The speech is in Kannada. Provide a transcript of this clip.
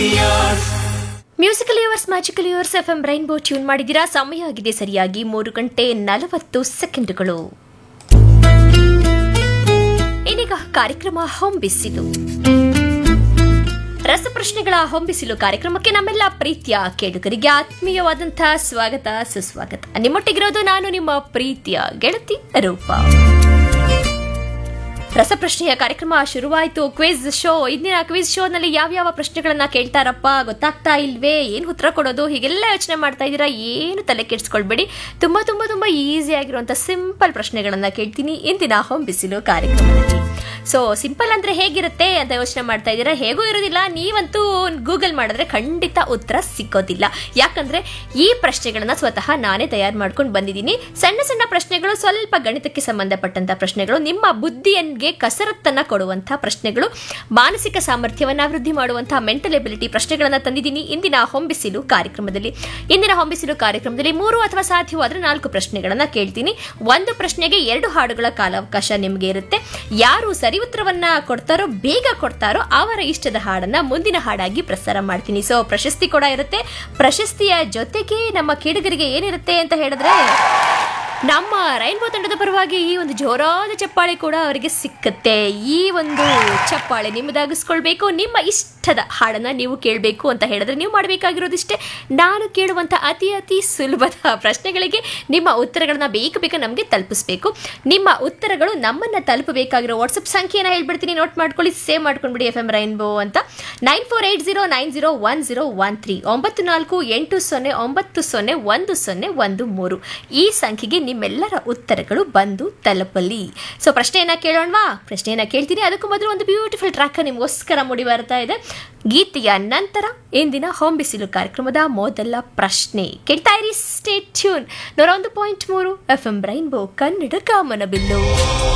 years musical yours magical yours F M rainbow tune ಮಾಡಿದ್ದೀರಾ ಸಮಯ ಆಗಿದೆ ಸರಿಯಾಗಿ ಮೂರು ಗಂಟೆ ನಲವತ್ತು ಸೆಕೆಂಡುಗಳು ಇನ್ನೀಗ ಕಾರ್ಯಕ್ರಮ ಹೊಂಬಿಸಿಲು ರಸಪ್ರಶ್ನೆಗಳ ಹೊಂಬಿಸಿಲು ಕಾರ್ಯಕ್ರಮಕ್ಕೆ ನಮ್ಮೆಲ್ಲ ಪ್ರೀತಿಯ ಕೇಳುಗರಿಗೆ ಆತ್ಮೀಯವಾದಂತಹ ಸ್ವಾಗತ ಸುಸ್ವಾಗತ ನಿಮ್ಮೊಟ್ಟಿಗಿರೋದು ನಾನು ನಿಮ್ಮ ಪ್ರೀತಿಯ ಗೆಳತಿ ರೂಪ ರಸಪ್ರಶ್ನೆಯ ಕಾರ್ಯಕ್ರಮ ಶುರುವಾಯಿತು ಕ್ವಿಜ್ ಶೋ ಇಂದಿನ ಕ್ವಿಜ್ ಶೋನಲ್ಲಿ ಯಾವ್ಯಾವ ಪ್ರಶ್ನೆಗಳನ್ನ ಕೇಳ್ತಾರಪ್ಪ ಗೊತ್ತಾಗ್ತಾ ಇಲ್ವೇ ಏನು ಉತ್ತರ ಕೊಡೋದು ಹೀಗೆಲ್ಲ ಯೋಚನೆ ಮಾಡ್ತಾ ಇದ್ದೀರಾ ಏನು ತಲೆ ಕೆಡಿಸ್ಕೊಳ್ಬೇಡಿ ತುಂಬಾ ತುಂಬಾ ತುಂಬಾ ಈಸಿ ಆಗಿರುವಂತ ಸಿಂಪಲ್ ಪ್ರಶ್ನೆಗಳನ್ನ ಕೇಳ್ತೀನಿ ಇಂದಿನ ಹೊಂಬಿಸಿಲು ಕಾರ್ಯಕ್ರಮದಲ್ಲಿ ಸೊ ಸಿಂಪಲ್ ಅಂದ್ರೆ ಹೇಗಿರುತ್ತೆ ಅಂತ ಯೋಚನೆ ಮಾಡ್ತಾ ಇದ್ದೀರಾ ಹೇಗೂ ಇರೋದಿಲ್ಲ ನೀವಂತೂ ಗೂಗಲ್ ಮಾಡಿದ್ರೆ ಖಂಡಿತ ಉತ್ತರ ಸಿಕ್ಕೋದಿಲ್ಲ ಯಾಕಂದ್ರೆ ಈ ಪ್ರಶ್ನೆಗಳನ್ನ ಸ್ವತಃ ನಾನೇ ತಯಾರು ಮಾಡ್ಕೊಂಡು ಬಂದಿದ್ದೀನಿ ಸಣ್ಣ ಸಣ್ಣ ಪ್ರಶ್ನೆಗಳು ಸ್ವಲ್ಪ ಗಣಿತಕ್ಕೆ ಸಂಬಂಧಪಟ್ಟಂತ ಪ್ರಶ್ನೆಗಳು ನಿಮ್ಮ ಬುದ್ಧಿಯನ್ಗೆ ಕಸರತ್ತನ್ನ ಕೊಡುವಂತಹ ಪ್ರಶ್ನೆಗಳು ಮಾನಸಿಕ ಸಾಮರ್ಥ್ಯವನ್ನ ವೃದ್ಧಿ ಮಾಡುವಂತಹ ಮೆಂಟಲ್ ಎಬಿಲಿಟಿ ಪ್ರಶ್ನೆಗಳನ್ನ ತಂದಿದ್ದೀನಿ ಇಂದಿನ ಹೊಂಬಿಸಿಲು ಕಾರ್ಯಕ್ರಮದಲ್ಲಿ ಇಂದಿನ ಹೊಂಬಿಸಿಲು ಕಾರ್ಯಕ್ರಮದಲ್ಲಿ ಮೂರು ಅಥವಾ ಸಾಧ್ಯವಾದ್ರೆ ನಾಲ್ಕು ಪ್ರಶ್ನೆಗಳನ್ನ ಕೇಳ್ತೀನಿ ಒಂದು ಪ್ರಶ್ನೆಗೆ ಎರಡು ಹಾಡುಗಳ ಕಾಲಾವಕಾಶ ನಿಮಗೆ ಇರುತ್ತೆ ಯಾರು ಸರಿ ಉತ್ತರವನ್ನ ಕೊಡ್ತಾರೋ ಬೇಗ ಕೊಡ್ತಾರೋ ಅವರ ಇಷ್ಟದ ಹಾಡನ್ನ ಮುಂದಿನ ಹಾಡಾಗಿ ಪ್ರಸಾರ ಮಾಡ್ತೀನಿ ಸೊ ಪ್ರಶಸ್ತಿ ಕೂಡ ಇರುತ್ತೆ ಪ್ರಶಸ್ತಿಯ ಜೊತೆಗೆ ನಮ್ಮ ಕೇಳುಗರಿಗೆ ಏನಿರುತ್ತೆ ಅಂತ ಹೇಳಿದ್ರೆ ನಮ್ಮ ರೈನ್ಬೋ ತಂಡದ ಪರವಾಗಿ ಈ ಒಂದು ಜೋರಾದ ಚಪ್ಪಾಳೆ ಕೂಡ ಅವರಿಗೆ ಸಿಕ್ಕತ್ತೆ ಈ ಒಂದು ಚಪ್ಪಾಳೆ ನಿಮ್ಮದಾಗಿಸ್ಕೊಳ್ಬೇಕು ನಿಮ್ಮ ಇಷ್ಟದ ಹಾಡನ್ನ ನೀವು ಕೇಳಬೇಕು ಅಂತ ಹೇಳಿದ್ರೆ ನೀವು ಮಾಡಬೇಕಾಗಿರೋದಿಷ್ಟೇ ನಾನು ಕೇಳುವಂಥ ಅತಿ ಅತಿ ಸುಲಭದ ಪ್ರಶ್ನೆಗಳಿಗೆ ನಿಮ್ಮ ಉತ್ತರಗಳನ್ನ ಬೇಗ ಬೇಗ ನಮಗೆ ತಲುಪಿಸ್ಬೇಕು ನಿಮ್ಮ ಉತ್ತರಗಳು ನಮ್ಮನ್ನ ತಲುಪಬೇಕಾಗಿರೋ ವಾಟ್ಸಪ್ ಸಂಖ್ಯೆನ ಹೇಳ್ಬಿಡ್ತೀನಿ ನೋಟ್ ಮಾಡ್ಕೊಳ್ಳಿ ಸೇವ್ ಮಾಡ್ಕೊಂಡ್ಬಿಡಿ ಎಫ್ ಎಂ ರೈನ್ಬೋ ಅಂತ nine four eight zero nine zero one zero one three ಒಂಬತ್ತು ನಾಲ್ಕು ಎಂಟು ಸೊನ್ನೆ ಒಂಬತ್ತು ಸೊನ್ನೆ ಒಂದು ಸೊನ್ನೆ ಒಂದು ಮೂರು ಈ ಸಂಖ್ಯೆಗೆ ನಿಮ್ಮೆಲ್ಲರ ಉತ್ತರಗಳು ಬಂದು ತಲುಪಲಿ ಸೊ ಪ್ರಶ್ನೆಯನ್ನ ಕೇಳೋಣವಾ ಪ್ರಶ್ನೆಯನ್ನ ಕೇಳ್ತೀನಿ ಅದಕ್ಕೂ ಮೊದಲು ಒಂದು ಬ್ಯೂಟಿಫುಲ್ ಟ್ರ್ಯಾಕ್ ನಿಮಗೋಸ್ಕರ ಮೂಡಿ ಬರ್ತಾ ಇದೆ ಗೀತೆಯ ನಂತರ ಇಂದಿನ ಹೊಂಬಿಸಿಲು ಕಾರ್ಯಕ್ರಮದ ಮೊದಲ ಪ್ರಶ್ನೆ ಕೇಳ್ತಾ ಇರಿ ಸ್ಟೇಟ್ ಟ್ಯೂನ್ ನೂರ ಒಂದು ಪಾಯಿಂಟ್ ಮೂರು ಎಫ್ ಎಂ ರೈನ್ಬೋ ಕನ್ನಡ ಕಾಮನಬಿಲ್ಲು